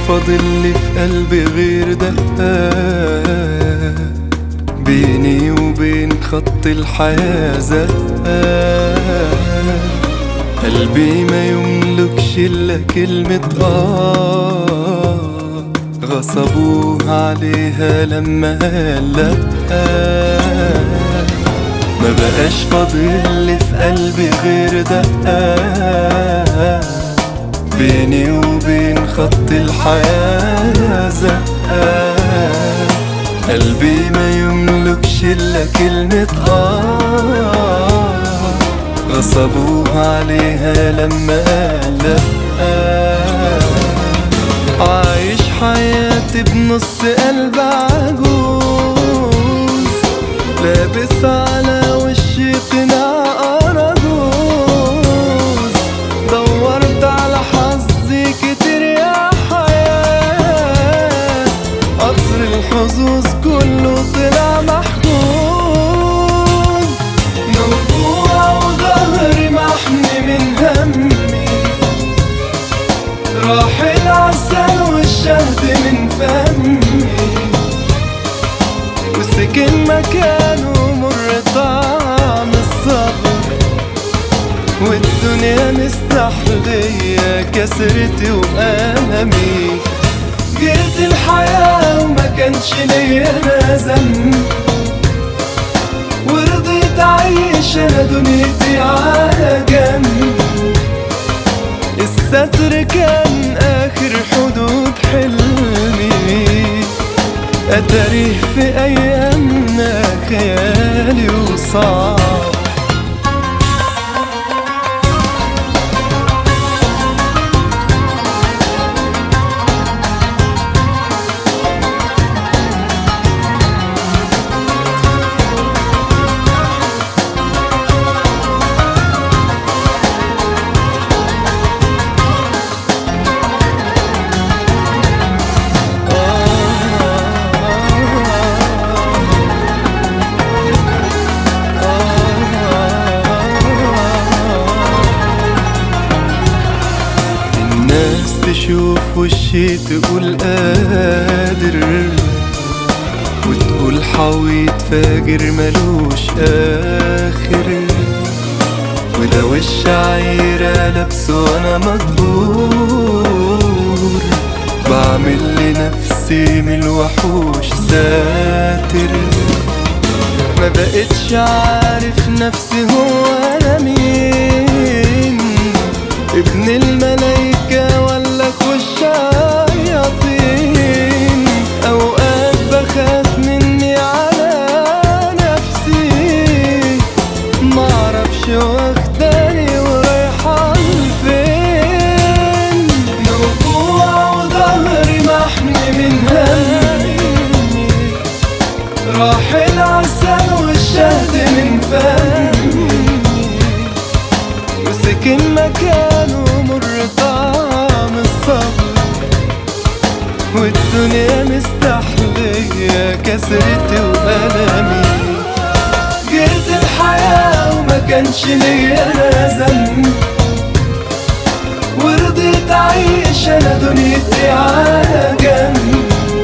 فاضل لي في قلبي غير دقات بيني وبين خط الحياة زقات قلبي ما يملكش إلا كلمة آه غصبوها عليها لما قال لأ ما بقاش فاضل لي في قلبي غير دقات بيني وبين خط الحياة زقات قلبي ما يملكش إلا كلمة آه غصبوها عليها لما قال لأ عايش حياتي بنص قلب عجوز لابس على وشي قناع أرجوز دورت على حظي كتير يا حياة قطر الحظوظ كله طلع محجوز موجوع وظهري محمي من همي راح العسل والشهد من فمي وسكن مكانه مر طعم الصبر والدنيا مستحلية كسرتي وألمي جيت الحياة وما كانش ليا أنا ذنب ورضيت أعيش أنا دنيتي على جنب الستر كان آخر حدود حلمي أتاريه في أيامنا خيالي وصعب الناس تشوف وشي تقول قادر وتقول حويت فاجر ملوش آخر وده وش عايرة لابسه وانا مجبور بعمل لنفسي من الوحوش ساتر ما بقتش عارف نفسي هو انا مين ابن الملايكة ولا اخش شياطين اوقات بخاف مني على نفسي معرفش واخداني ورايحة لفين موجوع وظهري محمي من همي راح العسل والشهد من فمي وسكن مكانه مر طعم الصبر والدنيا مستحلية كسرتي وألمي جيت الحياة وما كانش ليا أنا ذنب ورضيت أعيش أنا دنيتي على جنب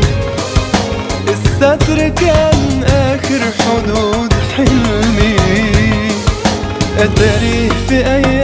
الستر كان آخر حدود حلمي أتاريه في أيام